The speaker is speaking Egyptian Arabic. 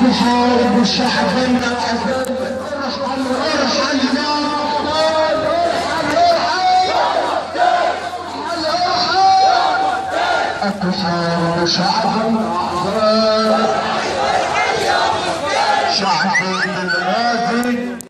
تحارب شعبنا ارحل ارحل يا مختار ارحل ارحل تحارب شعبنا شعب الغازي